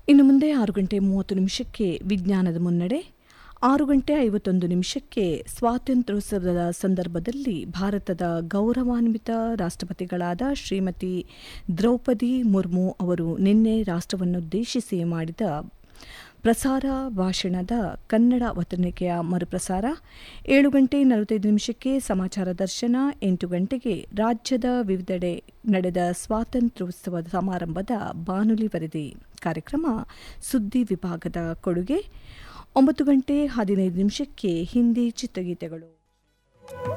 ಇನ್ನು ಮುಂದೆ ಆರು ಗಂಟೆ ಮೂವತ್ತು ನಿಮಿಷಕ್ಕೆ ವಿಜ್ಞಾನದ ಮುನ್ನಡೆ ಆರು ಗಂಟೆ ಐವತ್ತೊಂದು ನಿಮಿಷಕ್ಕೆ ಸ್ವಾತಂತ್ರ್ಯೋತ್ಸವದ ಸಂದರ್ಭದಲ್ಲಿ ಭಾರತದ ಗೌರವಾನ್ವಿತ ರಾಷ್ಟ್ರಪತಿಗಳಾದ ಶ್ರೀಮತಿ ದ್ರೌಪದಿ ಮುರ್ಮು ಅವರು ನಿನ್ನೆ ರಾಷ್ಟ್ರವನ್ನುದ್ದೇಶಿಸಿ ಮಾಡಿದ ಪ್ರಸಾರ ಭಾಷಣದ ಕನ್ನಡ ವತನಿಕೆಯ ಮರುಪ್ರಸಾರ ಏಳು ಗಂಟೆ ನಲವತ್ತೈದು ನಿಮಿಷಕ್ಕೆ ಸಮಾಚಾರ ದರ್ಶನ ಎಂಟು ಗಂಟೆಗೆ ರಾಜ್ಯದ ವಿವಿಧೆಡೆ ನಡೆದ ಸ್ವಾತಂತ್ರ್ಯೋತ್ಸವ ಸಮಾರಂಭದ ಬಾನುಲಿ ವರದಿ ಕಾರ್ಯಕ್ರಮ ಸುದ್ದಿ ವಿಭಾಗದ ಕೊಡುಗೆ ಒಂಬತ್ತು ಗಂಟೆ ಹದಿನೈದು ನಿಮಿಷಕ್ಕೆ ಹಿಂದಿ ಚಿತ್ರಗೀತೆಗಳು